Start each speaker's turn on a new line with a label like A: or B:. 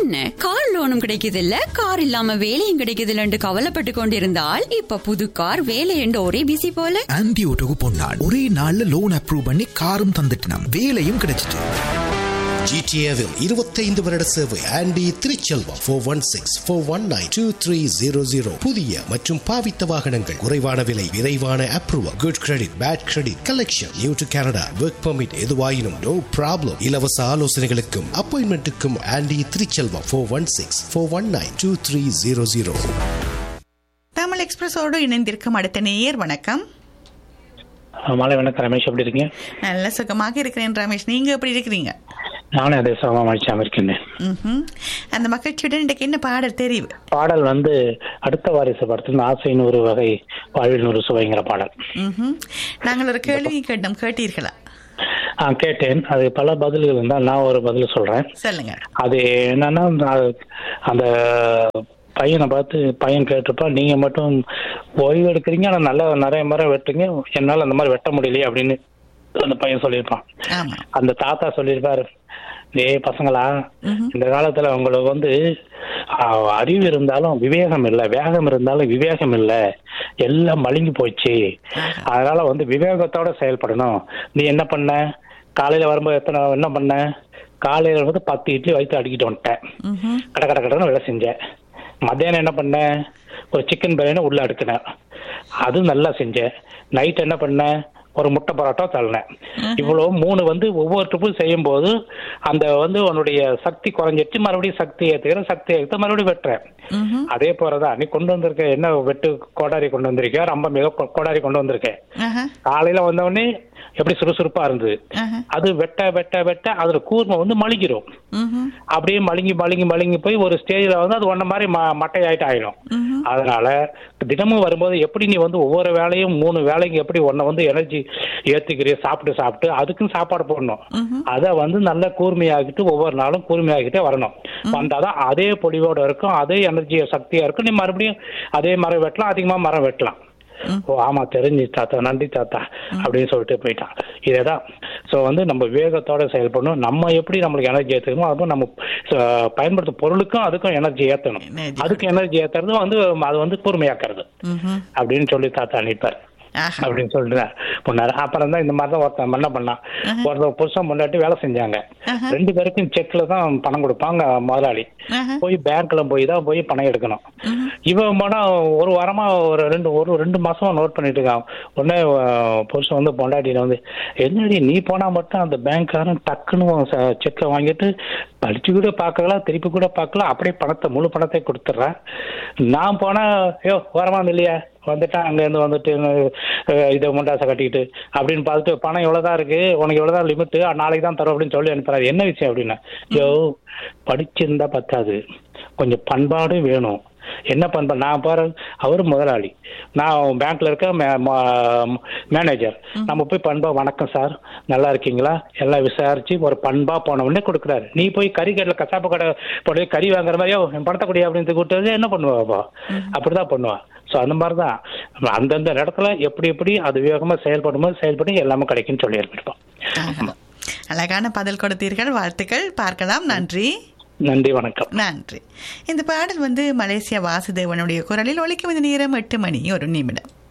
A: என்ன கார் லோனும் கிடைக்குது இல்ல கார் இல்லாம வேலையும் கிடைக்குது இல்லன்னு கவலைப்பட்டு கொண்டிருந்தால் இப்ப புது கார் வேலை என்று ஒரே பிசி போல
B: ஆன்டி ஓட்டோக்கு பொன்னாள் ஒரே நாள்ல லோன் அப்ரூவ் பண்ணி காரும் தந்துட்டினாம் வேலையும் கிடைச்சிட்டு
C: ஜிடிஏவில் இருபத்தைந்து வருட சேவை Andy Thiruchelvam four one six four one nine two three zero zero புதிய மற்றும் பாவித்த வாகனங்கள் குறைவான விலை விரைவான approval good credit bad credit collection new to Canada work permit எதுவாயினும் நோ ப்ராப்ளம் இலவச ஆலோசனைகளுக்கும் அப்பாயின்மெண்ட்டுக்கும் Andy Thiruchelvam four one six four one nine two three zero zero
D: Tamil எக்ஸ்பிரஸோடு இணைந்திருக்கும் அடுத்த நேயர் வணக்கம்
E: மாலை வணக்கம் ரமேஷ் எப்படி இருக்கீங்க
D: நல்ல சுகமாக இருக்கிறேன் ரமேஷ் நீங்க எப்படி இருக்கிறீங்க
E: நானும் அதே சமமா மகிழ்ச்சியாக இருக்கேன்
D: ம்ஹும். அந்த மகிழ்ச்சியுடன் இன்றைக்கு என்ன பாடல் தெரிவு
E: பாடல் வந்து அடுத்த வாரிசு படத்துல ஆசை நூறு வகை வாழ்வில் நூறு சுவைங்கிற பாடல்
D: ம்ஹும். நாங்கள் ஒரு கேள்வி கேட்டோம் கேட்டீர்களா
E: ஆ கேட்டேன் அது பல பதில்கள் இருந்தால் நான் ஒரு பதில் சொல்றேன்
D: சொல்லுங்க
E: அது என்னன்னா அது- அந்த பையனை பார்த்து பையன் கேட்டிருப்பா நீங்க மட்டும் ஓய்வு எடுக்கிறீங்க ஆனா நல்லா நிறைய மரம் வெட்டுறீங்க என்னால அந்த மாதிரி வெட்ட முடியலையே அப்படின்னு அந்த பையன் சொல்லியிருப்பான்
D: ஆமா
E: அந்த தாத்தா சொல்லியிருப்பாரு டேய் பசங்களா இந்த காலத்துல உங்களுக்கு வந்து ஆஹ், அறிவு இருந்தாலும் விவேகம் இல்ல வேகம் இருந்தாலும் விவேகம் இல்ல எல்லாம் மழுங்கி போச்சு அதனால வந்து விவேகத்தோட செயல்படணும் நீ என்ன பண்ண காலையில வரும்போது எத்தனை என்ன பண்ண காலையில வந்து பத்து இட்லி வயிற்று அடிக்கிட்டு வந்துட்டேன்
D: ம்ஹும்.
E: கட கட கடன்னு வேலை செஞ்சேன் மத்தியானம் என்ன பண்ணேன் ஒரு சிக்கன் பிரியாணி உள்ள அடுக்கினேன் அது நல்லா செஞ்சேன் நைட் என்ன பண்ணேன் ஒரு முட்டை பரோட்டா தள்ளினேன் இவ்வளவு மூணு வந்து ஒவ்வொரு ட்ரிப்பும் செய்யும் போது அந்த வந்து உன்னுடைய சக்தி குறைஞ்சிட்டு மறுபடியும் சக்தி ஏத்துக்கிறேன் சக்தி ஏற்று மறுபடியும் வெட்டுறேன்
D: ம்ஹும்.
E: அதே போறதான் நீ கொண்டு வந்திருக்க என்ன வெட்டு கோடாரி கொண்டு வந்திருக்க ரொம்ப மிக கொ- கோடாரி கொண்டு வந்திருக்கேன்
D: ஆஹா.
E: காலையில வந்த உடனே எப்படி சுறுசுறுப்பா இருந்தது
D: ஆஹா.
E: அது வெட்ட வெட்ட வெட்ட அதுல கூர்மை வந்து மலிக்கிறோம்
D: ம்ஹும்.
E: அப்படியே மழுங்கி மழுங்கி மழுங்கி போய் ஒரு ஸ்டேஜ்ல வந்து அது ஒன்ன மாதிரி ம- மட்டையாயிட்டு ஆயிடும்
D: ம்ஹும்.
E: அதனால தினமும் வரும்போது எப்படி நீ வந்து ஒவ்வொரு வேலையும் மூணு வேலைக்கு எப்படி ஒன்ன வந்து எனர்ஜி ஏத்துக்கிறிய சாப்பிட்டு சாப்பிட்டு அதுக்கும் சாப்பாடு போடணும் அதை வந்து நல்ல கூர்மையாகிட்டு ஒவ்வொரு நாளும் கூர்மையாகிட்டே வரணும் வந்தாதான் அதே பொலிவோட இருக்கும் அதே எனர்ஜி சக்தியா இருக்கும் நீ மறுபடியும் அதே மரம் வெட்டலாம் அதிகமா மரம் வெட்டலாம் ஓ ஆமா தெரிஞ்சு தாத்தா நன்றி தாத்தா அப்படின்னு சொல்லிட்டு போயிட்டான் இதேதான் சோ வந்து நம்ம விவேகத்தோட செயல்படணும் நம்ம எப்படி நம்மளுக்கு எனர்ஜி ஏத்துக்கணுமோ அதுவும் நம்ம அஹ், பயன்படுத்தும் பொருளுக்கும் அதுக்கும் எனர்ஜி ஏத்தணும்
D: Energy.
E: அதுக்கு எனர்ஜி ஏத்துறது வந்து அது வந்து கூர்மையாக்குறது
D: ம்ஹும்.
E: அப்படின்னு சொல்லி தாத்தா அனுப்பார்
D: ஆஹா.
E: அப்படின்னு சொல்லிட்டு பண்ணாரு அப்புறம் தான் இந்த மாதிரி தான் ஒருத்தன் என்ன பண்ணான் ஒருத்தன் புருஷன் முன்னாடி வேலை செஞ்சாங்க ரெண்டு பேருக்கும் செக்ல தான் பணம் கொடுப்பாங்க முதலாளி
D: ஆஹா.
E: போய் பேங்க்ல போய் தான் போய் பணம் எடுக்கணும் இவன் போனா ஒரு வாரமா ஒரு ரெண்டு ஒரு ரெண்டு மாசமா நோட் பண்ணிட்டு இருக்கான் உடனே அஹ், புருஷன் வந்து பொண்டாட்டியில வந்து என்னடி நீ போனா மட்டும் அந்த பேங்க்காரன் டக்குன்னு செக்கை வாங்கிட்டு படிச்சு கூட பார்க்கலாம் திருப்பி கூட பார்க்கலாம் அப்படியே பணத்தை முழு பணத்தை கொடுத்துட்றேன் நான் போனா ஐயோ வரமா இல்லையா வந்துட்டான் அங்க இருந்து வந்துட்டு அஹ், இதை முண்டாசை கட்டிக்கிட்டு அப்படின்னு பார்த்துட்டு பணம் இவ்வளவுதான் இருக்கு உனக்கு இவ்வளவுதான் லிமிட் நாளைக்கு தான் தரும் அப்படின்னு சொல்லி அனுப்புறாரு என்ன விஷயம் அப்படின்னா யோ படிச்சிருந்தா பத்தாது கொஞ்சம் பண்பாடு வேணும் என்ன பண்பா நான் பாரு அவரு முதலாளி நான் பேங்க்ல இருக்க மே- மா- மேனேஜர் நம்ம போய் பண்பா வணக்கம் சார் நல்லா இருக்கீங்களா எல்லாம் விசாரிச்சு ஒரு பண்பா போன உடனே கொடுக்குறாரு நீ போய் கறி கடையில் கசாப்பு கடை போய் கறி வாங்குற மாதிரியோ என் பணத்தை கொடி அப்படின்னு கூப்பிட்டு என்ன பண்ணுவா அப்போ அப்படிதான் பண்ணுவா ஸோ அந்த மாதிரி தான் அந்தந்த இடத்துல எப்படி எப்படி அது வேகமாக செயல்படும் போது செயல்பட்டு எல்லாமே கிடைக்கும்னு சொல்லி இருப்போம்
D: ஆஹா. அழகான பதில் கொடுத்தீர்கள் வாழ்த்துக்கள் பார்க்கலாம் நன்றி
E: நன்றி வணக்கம்
D: நன்றி இந்த பாடல் வந்து மலேசியா வாசுதேவனுடைய குரலில் ஒலிக்கும் இந்த நேரம் எட்டு மணி ஒரு நிமிடம்